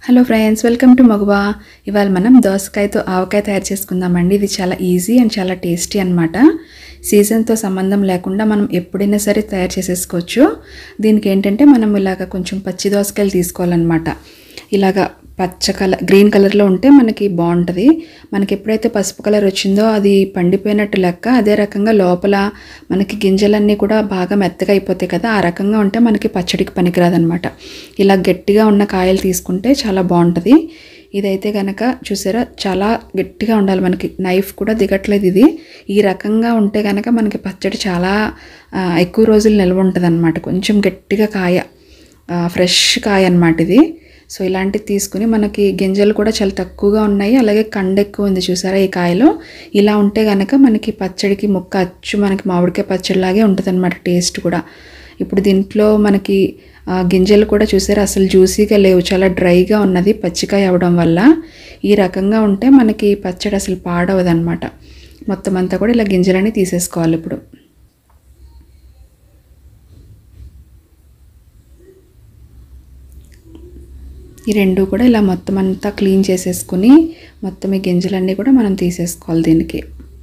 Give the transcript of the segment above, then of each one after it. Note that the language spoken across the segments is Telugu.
హలో ఫ్రెండ్స్ వెల్కమ్ టు మగువా ఇవాళ మనం దోసకాయతో ఆవకాయ తయారు చేసుకుందామండి ఇది చాలా ఈజీ అండ్ చాలా టేస్టీ అనమాట సీజన్తో సంబంధం లేకుండా మనం ఎప్పుడైనా సరే తయారు చేసేసుకోవచ్చు దీనికి ఏంటంటే మనం ఇలాగ కొంచెం పచ్చి దోసకాయలు తీసుకోవాలన్నమాట ఇలాగ పచ్చ కలర్ గ్రీన్ కలర్లో ఉంటే మనకి బాగుంటుంది మనకి ఎప్పుడైతే పసుపు కలర్ వచ్చిందో అది పండిపోయినట్టు లెక్క అదే రకంగా లోపల మనకి గింజలన్నీ కూడా బాగా మెత్తగా అయిపోతాయి కదా ఆ రకంగా ఉంటే మనకి పచ్చడికి పనికిరాదనమాట ఇలా గట్టిగా ఉన్న కాయలు తీసుకుంటే చాలా బాగుంటుంది ఇదైతే కనుక చూసారా చాలా గట్టిగా ఉండాలి మనకి నైఫ్ కూడా దిగట్లేదు ఇది ఈ రకంగా ఉంటే కనుక మనకి పచ్చడి చాలా ఆ, ఎక్కువ రోజులు నిల్వ ఉంటుంది అనమాట కొంచెం గట్టిగా కాయ ఆ, ఫ్రెష్ కాయ అనమాట ఇది సో ఇలాంటివి తీసుకుని మనకి గింజలు కూడా చాలా తక్కువగా ఉన్నాయి అలాగే కండ ఎక్కువ ఉంది చూసారా ఈ కాయలో ఇలా ఉంటే కనుక మనకి పచ్చడికి ముక్క అచ్చు మనకి మామిడికాయ పచ్చడిలాగే ఉంటుంది అనమాట టేస్ట్ కూడా ఇప్పుడు దీంట్లో మనకి ఆ, గింజలు కూడా చూసారా అసలు జ్యూసీగా లేవు చాలా డ్రైగా ఉన్నది పచ్చికాయ అవడం వల్ల ఈ రకంగా ఉంటే మనకి పచ్చడి అసలు పాడవదన్నమాట మొత్తం అంతా కూడా ఇలా గింజలన్నీ తీసేసుకోవాలి ఇప్పుడు ఈ రెండు కూడా ఇలా మొత్తం అంతా క్లీన్ చేసేసుకుని మొత్తం ఈ గింజలన్నీ కూడా మనం తీసేసుకోవాలి దీనికి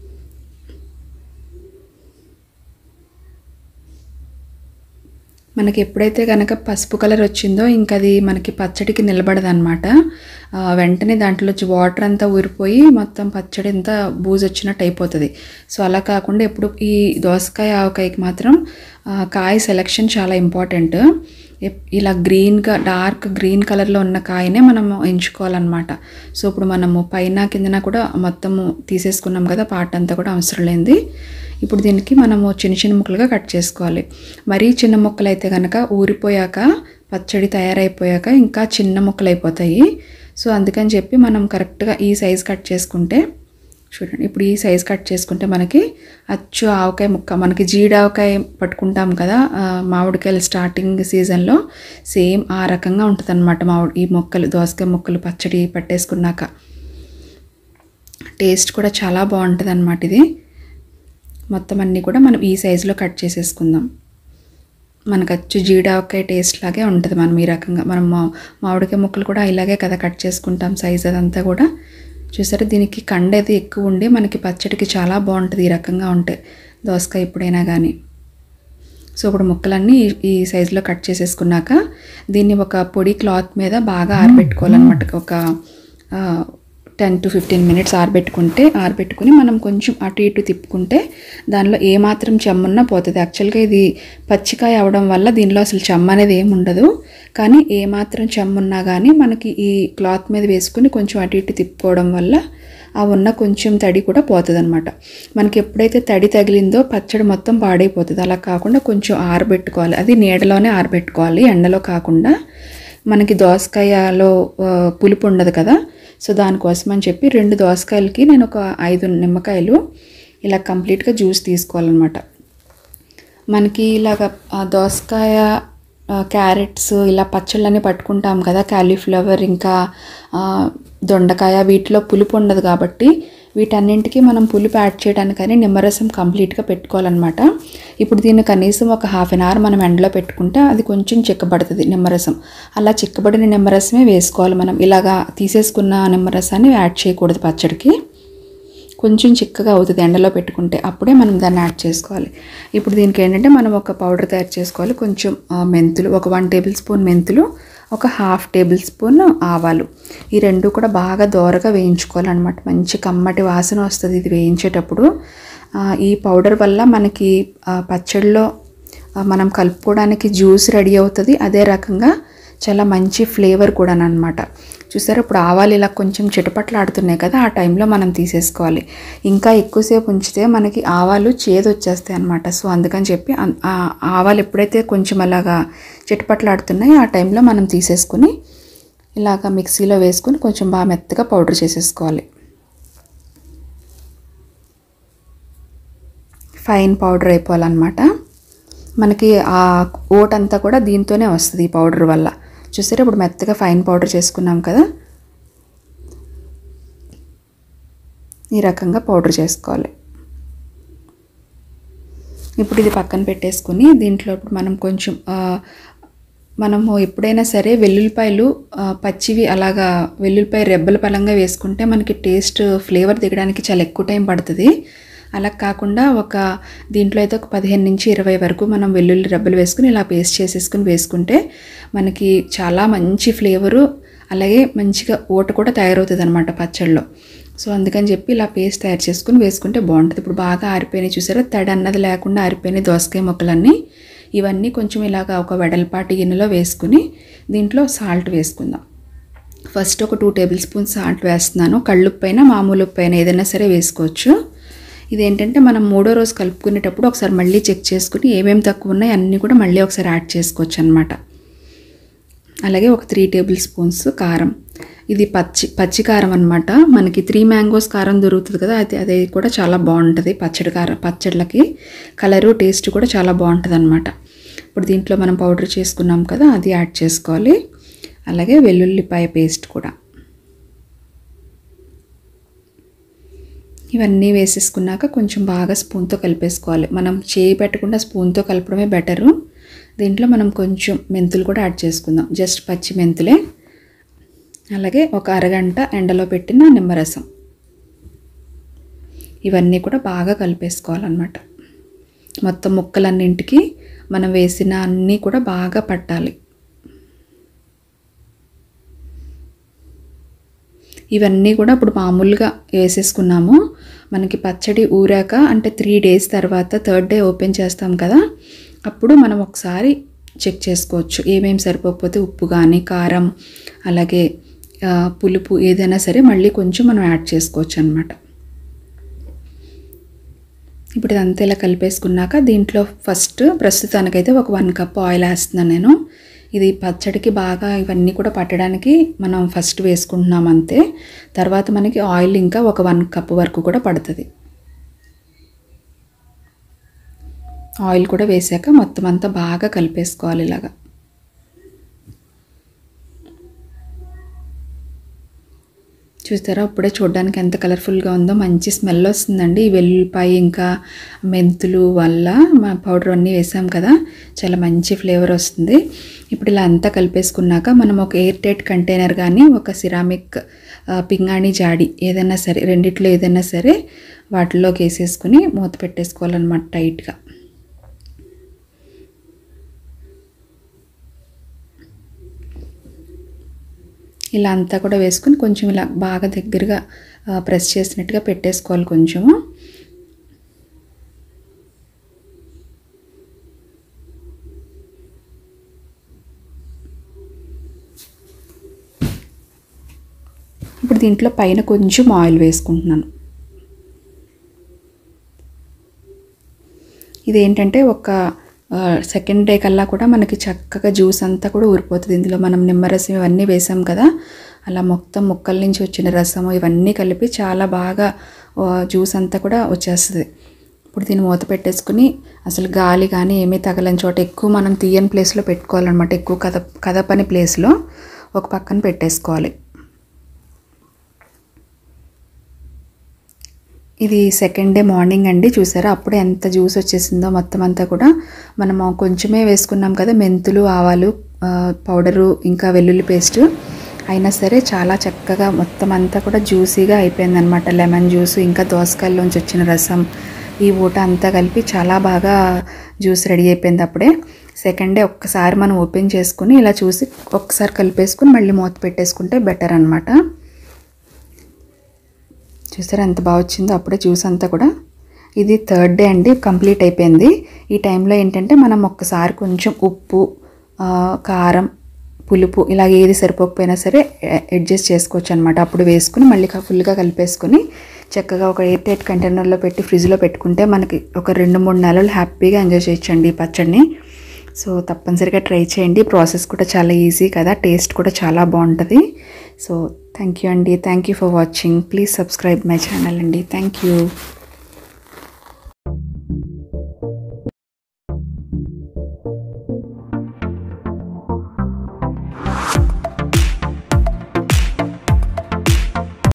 మనకి ఎప్పుడైతే కనుక పసుపు కలర్ వచ్చిందో ఇంకా అది మనకి పచ్చడికి నిలబడదన్నమాట ఆ, వెంటనే దాంట్లో వాటర్ అంతా ఊరిపోయి మొత్తం పచ్చడి అంతా బూజు వచ్చినట్టు అయిపోతుంది సో అలా కాకుండా ఎప్పుడు ఈ దోసకాయ ఆవకాయకి మాత్రం ఆ, కాయ సెలెక్షన్ చాలా ఇంపార్టెంట్ ఎప్- ఇలా గ్రీన్గా డార్క్ గ్రీన్ కలర్లో ఉన్న కాయనే మనం ఎంచుకోవాలన్నమాట సో ఇప్పుడు మనము పైన కిందన కూడా మొత్తము తీసేసుకున్నాం కదా పార్ట్ అంతా కూడా అవసరం లేనిది ఇప్పుడు దీనికి మనము చిన్న చిన్న ముక్కలుగా కట్ చేసుకోవాలి మరీ చిన్న ముక్కలు అయితే కనుక ఊరిపోయాక పచ్చడి తయారైపోయాక ఇంకా చిన్న ముక్కలు అయిపోతాయి సో అందుకని చెప్పి మనం కరెక్ట్గా ఈ సైజ్ కట్ చేసుకుంటే చూడండి ఇప్పుడు ఈ సైజ్ కట్ చేసుకుంటే మనకి అచ్చు ఆవకాయ ముక్క మనకి జీడావకాయ పట్టుకుంటాం కదా ఆ, మామిడికాయలు స్టార్టింగ్ సీజన్లో సేమ్ ఆ రకంగా ఉంటుంది అనమాట మామిడి ఈ మొక్కలు దోసకాయ ముక్కలు పచ్చడి పట్టేసుకున్నాక టేస్ట్ కూడా చాలా బాగుంటుంది అనమాట ఇది మొత్తం అన్నీ కూడా మనం ఈ సైజులో కట్ చేసేసుకుందాం మనకు అచ్చు జీడావకాయ టేస్ట్ లాగే ఉంటుంది మనం ఈ రకంగా మనం మా మామిడికాయ ముక్కలు కూడా ఇలాగే కదా కట్ చేసుకుంటాం సైజ్ అదంతా కూడా చూసారా దీనికి కండ అది ఎక్కువ ఉండి మనకి పచ్చడికి చాలా బాగుంటుంది ఈ రకంగా ఉంటే దోసకాయ ఎప్పుడైనా కానీ సో ఇప్పుడు ముక్కలన్నీ ఈ- ఈ సైజులో కట్ చేసేసుకున్నాక దీన్ని ఒక పొడి క్లాత్ మీద బాగా ఆరబెట్టుకోవాలన్నమాట ఒక టెన్ టు ఫిఫ్టీన్ మినిట్స్ ఆరబెట్టుకుంటే ఆరబెట్టుకుని మనం కొంచెం అటు ఇటు తిప్పుకుంటే దానిలో ఏమాత్రం చెమ్మున్నా పోతుంది యాక్చువల్గా ఇది పచ్చికాయ అవడం వల్ల దీనిలో అసలు చెమ్మ అనేది ఏమి ఉండదు కానీ ఏమాత్రం చెమ్మున్నా కానీ మనకి ఈ క్లాత్ మీద వేసుకుని కొంచెం అటు ఇటు తిప్పుకోవడం వల్ల ఆ ఉన్న కొంచెం తడి కూడా పోతుంది అనమాట మనకి ఎప్పుడైతే తడి తగిలిందో పచ్చడి మొత్తం పాడైపోతుంది అలా కాకుండా కొంచెం ఆరబెట్టుకోవాలి అది నీడలోనే ఆరబెట్టుకోవాలి ఎండలో కాకుండా మనకి దోసకాయలో ఆ, పులుపు ఉండదు కదా సో దానికోసం అని చెప్పి రెండు దోసకాయలకి నేను ఒక ఐదు నిమ్మకాయలు ఇలా కంప్లీట్గా జ్యూస్ తీసుకోవాలన్నమాట మనకి ఇలాగ ఆ, దోసకాయ ఆ, క్యారెట్స్ ఇలా పచ్చళ్ళని పట్టుకుంటాం కదా క్యాలీఫ్లవర్ ఇంకా ఆ, దొండకాయ వీటిలో పులుపు ఉండదు కాబట్టి వీటన్నింటికి మనం పులుపు యాడ్ చేయడానికని నిమ్మరసం కంప్లీట్గా పెట్టుకోవాలన్నమాట ఇప్పుడు దీన్ని కనీసం ఒక హాఫ్ అన్ అవర్ మనం ఎండలో పెట్టుకుంటే అది కొంచెం చిక్కబడుతుంది నిమ్మరసం అలా చిక్కబడిన నిమ్మరసమే వేసుకోవాలి మనం ఇలాగా తీసేసుకున్న నిమ్మరసాన్ని యాడ్ చేయకూడదు పచ్చడికి కొంచెం చిక్కగా అవుతుంది ఎండలో పెట్టుకుంటే అప్పుడే మనం దాన్ని యాడ్ చేసుకోవాలి ఇప్పుడు దీనికి ఏంటంటే మనం ఒక పౌడర్ తయారు చేసుకోవాలి కొంచెం ఆ, మెంతులు ఒక వన్ టేబుల్ స్పూన్ మెంతులు ఒక హాఫ్ టేబుల్ స్పూన్ ఆవాలు ఈ రెండు కూడా బాగా దోరగా వేయించుకోవాలన్నమాట మంచి కమ్మటి వాసన వస్తుంది ఇది వేయించేటప్పుడు ఆ, ఈ పౌడర్ వల్ల మనకి ఆ, పచ్చడిలో ఆ, మనం కలుపుకోవడానికి జ్యూస్ రెడీ అవుతుంది అదే రకంగా చాలా మంచి ఫ్లేవర్ కూడా అనమాట చూసారా ఇప్పుడు ఆవాలు ఇలా కొంచెం చిటపట్లాడుతున్నాయి కదా ఆ టైంలో మనం తీసేసుకోవాలి ఇంకా ఎక్కువసేపు ఉంచితే మనకి ఆవాలు చేదు వచ్చేస్తాయి అనమాట సో అందుకని చెప్పి అన్- ఆ ఆవాలు ఎప్పుడైతే కొంచెం అలాగా చిటపట్లాడుతున్నాయో ఆ టైంలో మనం తీసేసుకుని ఇలాగ మిక్సీలో వేసుకుని కొంచెం బాగా మెత్తగా పౌడర్ చేసేసుకోవాలి ఫైన్ పౌడర్ అయిపోవాలన్నమాట మనకి ఆ ఓట్ అంతా కూడా దీంతోనే వస్తుంది ఈ పౌడర్ వల్ల చూసారా ఇప్పుడు మెత్తగా ఫైన్ పౌడర్ చేసుకున్నాం కదా ఈ రకంగా పౌడర్ చేసుకోవాలి ఇప్పుడు ఇది పక్కన పెట్టేసుకుని దీంట్లో ఇప్పుడు మనం కొంచెం ఆ, మనము ఎప్పుడైనా సరే వెల్లుల్లిపాయలు ఆ, పచ్చివి అలాగా వెల్లుల్లిపాయ రెబ్బల పలంగా వేసుకుంటే మనకి టేస్ట్ ఫ్లేవర్ దిగడానికి చాలా ఎక్కువ టైం పడుతుంది అలా కాకుండా ఒక దీంట్లో అయితే ఒక పదిహేను నుంచి ఇరవై వరకు మనం వెల్లుల్లి రెబ్బలు వేసుకుని ఇలా పేస్ట్ చేసేసుకుని వేసుకుంటే మనకి చాలా మంచి ఫ్లేవరు అలాగే మంచిగా ఓట కూడా తయారవుతుంది అనమాట పచ్చళ్ళలో సో అందుకని చెప్పి ఇలా పేస్ట్ తయారు చేసుకుని వేసుకుంటే బాగుంటుంది ఇప్పుడు బాగా ఆరిపోయినాయి చూసారా తడి అన్నది లేకుండా ఆరిపోయినాయి దోసకాయ ముక్కలన్నీ ఇవన్నీ కొంచెం ఇలాగ ఒక వెడల్పాటి గిన్నెలో వేసుకుని దీంట్లో సాల్ట్ వేసుకుందాం ఫస్ట్ ఒక టూ టేబుల్ స్పూన్ సాల్ట్ వేస్తున్నాను కళ్ళుప్పు అయినా మామూలు ఉప్పు అయినా ఏదైనా సరే వేసుకోవచ్చు ఇదేంటంటే మనం మూడో రోజు కలుపుకునేటప్పుడు ఒకసారి మళ్ళీ చెక్ చేసుకుని ఏమేమి తక్కువ ఉన్నాయి అన్నీ కూడా మళ్ళీ ఒకసారి యాడ్ చేసుకోవచ్చు అనమాట అలాగే ఒక త్రీ టేబుల్ స్పూన్స్ కారం ఇది పచ్చి పచ్చి కారం అనమాట మనకి త్రీ మ్యాంగోస్ కారం దొరుకుతుంది కదా అది అది కూడా చాలా బాగుంటుంది పచ్చడి కారం పచ్చళ్ళకి కలరు టేస్ట్ కూడా చాలా బాగుంటుంది అనమాట ఇప్పుడు దీంట్లో మనం పౌడర్ చేసుకున్నాం కదా అది యాడ్ చేసుకోవాలి అలాగే వెల్లుల్లిపాయ పేస్ట్ కూడా ఇవన్నీ వేసేసుకున్నాక కొంచెం బాగా స్పూన్తో కలిపేసుకోవాలి మనం చేయి పెట్టకుండా స్పూన్తో కలపడమే బెటరు దీంట్లో మనం కొంచెం మెంతులు కూడా యాడ్ చేసుకుందాం జస్ట్ పచ్చి మెంతులే అలాగే ఒక అరగంట ఎండలో పెట్టిన నిమ్మరసం ఇవన్నీ కూడా బాగా కలిపేసుకోవాలన్నమాట మొత్తం ముక్కలన్నింటికి మనం వేసిన అన్నీ కూడా బాగా పట్టాలి ఇవన్నీ కూడా ఇప్పుడు మామూలుగా వేసేసుకున్నాము మనకి పచ్చడి ఊరాక అంటే త్రీ డేస్ తర్వాత థర్డ్ డే ఓపెన్ చేస్తాం కదా అప్పుడు మనం ఒకసారి చెక్ చేసుకోవచ్చు ఏమేమి సరిపోకపోతే ఉప్పు కానీ కారం అలాగే ఆ, పులుపు ఏదైనా సరే మళ్ళీ కొంచెం మనం యాడ్ చేసుకోవచ్చు అనమాట ఇప్పుడు ఇదంతా ఇలా కలిపేసుకున్నాక దీంట్లో ఫస్ట్ ప్రస్తుతానికైతే ఒక వన్ కప్ ఆయిల్ వేస్తున్నాను నేను ఇది పచ్చడికి బాగా ఇవన్నీ కూడా పట్టడానికి మనం ఫస్ట్ వేసుకుంటున్నాం అంతే తర్వాత మనకి ఆయిల్ ఇంకా ఒక వన్ కప్ వరకు కూడా పడుతుంది ఆయిల్ కూడా వేసాక మొత్తం అంతా బాగా కలిపేసుకోవాలి ఇలాగా చూస్తారా ఇప్పుడే చూడడానికి ఎంత కలర్ఫుల్గా ఉందో మంచి స్మెల్ వస్తుందండి ఈ వెల్లుల్లిపాయ ఇంకా మెంతులు వల్ల మా పౌడర్ అన్నీ వేసాం కదా చాలా మంచి ఫ్లేవర్ వస్తుంది ఇప్పుడు ఇలా అంతా కలిపేసుకున్నాక మనం ఒక ఎయిర్ టైట్ కంటైనర్ కానీ ఒక సిరామిక్ ఆ, పింగాణి జాడి ఏదైనా సరే రెండిట్లో ఏదైనా సరే వాటిలోకి వేసేసుకుని మూత పెట్టేసుకోవాలన్నమాట టైట్గా ఇలా అంతా కూడా వేసుకుని కొంచెం ఇలా బాగా దగ్గరగా ఆ, ప్రెస్ చేసినట్టుగా పెట్టేసుకోవాలి కొంచెము ఇప్పుడు దీంట్లో పైన కొంచెం ఆయిల్ వేసుకుంటున్నాను ఇదేంటంటే ఒక సెకండ్ డే కల్లా కూడా మనకి చక్కగా జ్యూస్ అంతా కూడా ఊరిపోతుంది ఇందులో మనం నిమ్మరసం ఇవన్నీ వేసాం కదా అలా మొత్తం ముక్కల నుంచి వచ్చిన రసము ఇవన్నీ కలిపి చాలా బాగా ఆ, జ్యూస్ అంతా కూడా వచ్చేస్తుంది ఇప్పుడు దీన్ని మూత పెట్టేసుకుని అసలు గాలి కానీ ఏమీ తగలని చోట ఎక్కువ మనం తీయని ప్లేస్లో పెట్టుకోవాలన్నమాట ఎక్కువ కద కదపని ప్లేస్లో ఒక పక్కన పెట్టేసుకోవాలి ఇది సెకండ్ డే మార్నింగ్ అండి చూసారా అప్పుడే ఎంత జ్యూస్ వచ్చేసిందో మొత్తం అంతా కూడా మనము కొంచెమే వేసుకున్నాం కదా మెంతులు ఆవాలు ఆ, పౌడరు ఇంకా వెల్లుల్లి పేస్ట్ అయినా సరే చాలా చక్కగా మొత్తం అంతా కూడా జ్యూసీగా అయిపోయిందనమాట లెమన్ జ్యూస్ ఇంకా దోసకాయల్లోంచి వచ్చిన రసం ఈ ఊట అంతా కలిపి చాలా బాగా జ్యూస్ రెడీ అయిపోయింది అప్పుడే సెకండ్ డే ఒక్కసారి మనం ఓపెన్ చేసుకుని ఇలా చూసి ఒక్కసారి కలిపేసుకుని మళ్ళీ మూత పెట్టేసుకుంటే బెటర్ అనమాట చూసారా ఎంత బాగా వచ్చిందో అప్పుడే జ్యూస్ అంతా కూడా ఇది థర్డ్ డే అండి కంప్లీట్ అయిపోయింది ఈ టైంలో ఏంటంటే మనం ఒక్కసారి కొంచెం ఉప్పు ఆ, కారం పులుపు ఇలా ఏది సరిపోకపోయినా సరే అడ్జస్ట్ చేసుకోవచ్చు అనమాట అప్పుడు వేసుకుని మళ్ళీ క- ఫుల్గా కలిపేసుకొని చక్కగా ఒక ఎయిర్ టైట్ కంటైనర్లో పెట్టి ఫ్రిడ్జ్లో పెట్టుకుంటే మనకి ఒక రెండు మూడు నెలలు హ్యాపీగా ఎంజాయ్ చేయొచ్చండి ఈ పచ్చడిని సో తప్పనిసరిగా ట్రై చేయండి ప్రాసెస్ కూడా చాలా ఈజీ కదా టేస్ట్ కూడా చాలా బాగుంటుంది సో థ్యాంక్ యూ అండి thank you for watching please subscribe my channel అండి థ్యాంక్ యూ